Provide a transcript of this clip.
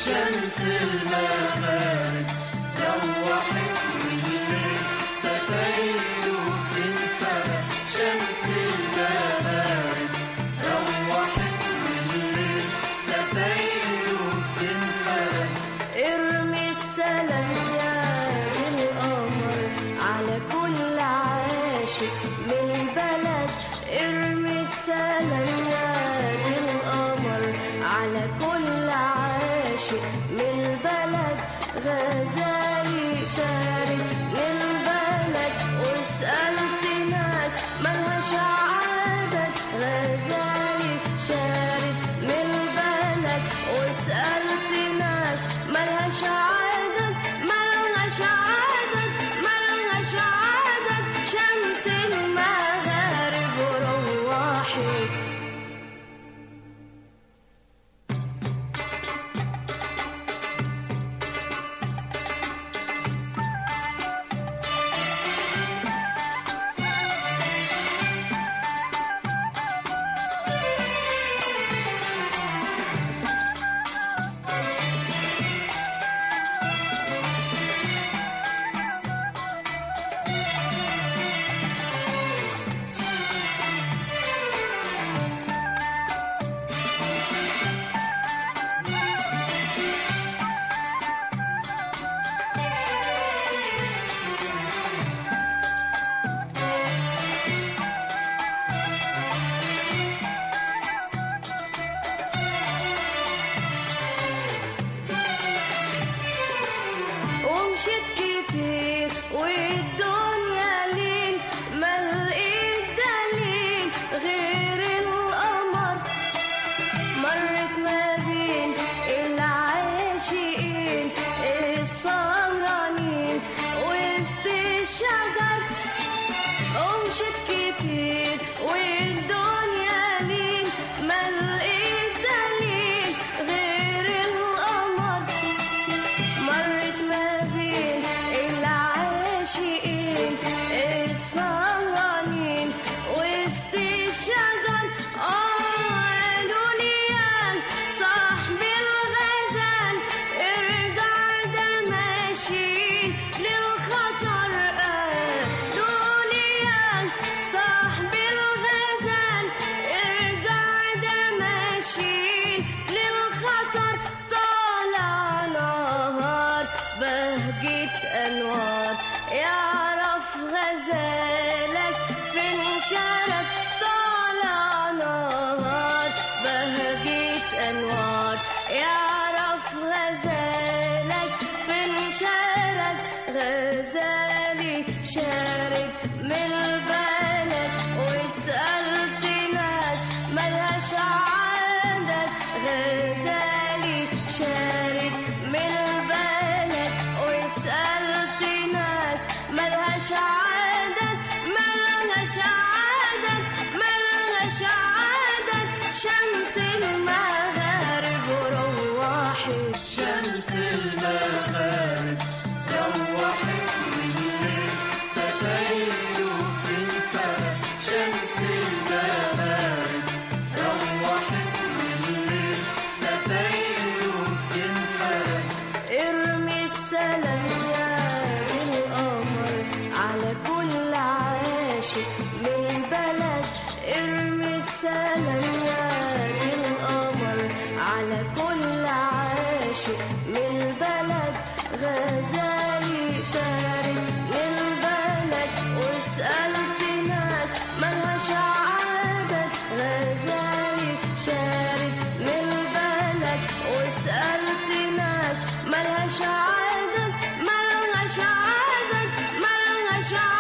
شمس المغارب روحت والليل ستايره بتنفرق شمس المغارب روحت والليل ستايره بتنفرق ارمي السلام يا القمر على كل عاشق من البلد ارمي السلام يا القمر على كل عاشق من البلد غزالي شارك للبلد وسألت ناس ملهاش عدد غزالي شارك من البلد وسألت ناس ملهاش عدد ملهاش عدد ملهاش عدد شمس المغارب روحي ومشيت كتير والدنيا ليل ما لقيت دليل غير القمر مرت ما بين العاشقين السهرانين وسط الشجر ومشيت كتير والدنيا ليل ما لقيت دليل غير القمر مرت ما بين العاشقين السهرانين وسط الشجر قالوا لي يا صاحبي الغزال ارجع ده ماشي للخطر قالوا لي يا صاحبي الغزال ارجع ده ماشي للخطر طالع نهار بهجة أنوار يعرف غزالك فين شارك طالع نهار بهجة أنوار يعرف غزالك فين شارك غزالي شارك من البلد وسألت ناس ملهاش عدد غزالي شارك من البلد وسألت ناس ملهاش عدد ملهاش عدد ملهاش عدد شمس المغارب روحي شمس المغارب روحت والليل ستايره بتنفرق شمس المغارب روحت والليل ستايره بتنفرق ارمي السلام يا القمر على كل عاشق من البلد ارمي السلام يا القمر على كل عاشق من البلد غزالي شارك للبلد وسألت ناس ملهاش عدد غزالي شارك للبلد وسألت ناس ملهاش عدد ملهاش عدد ملهاش عدد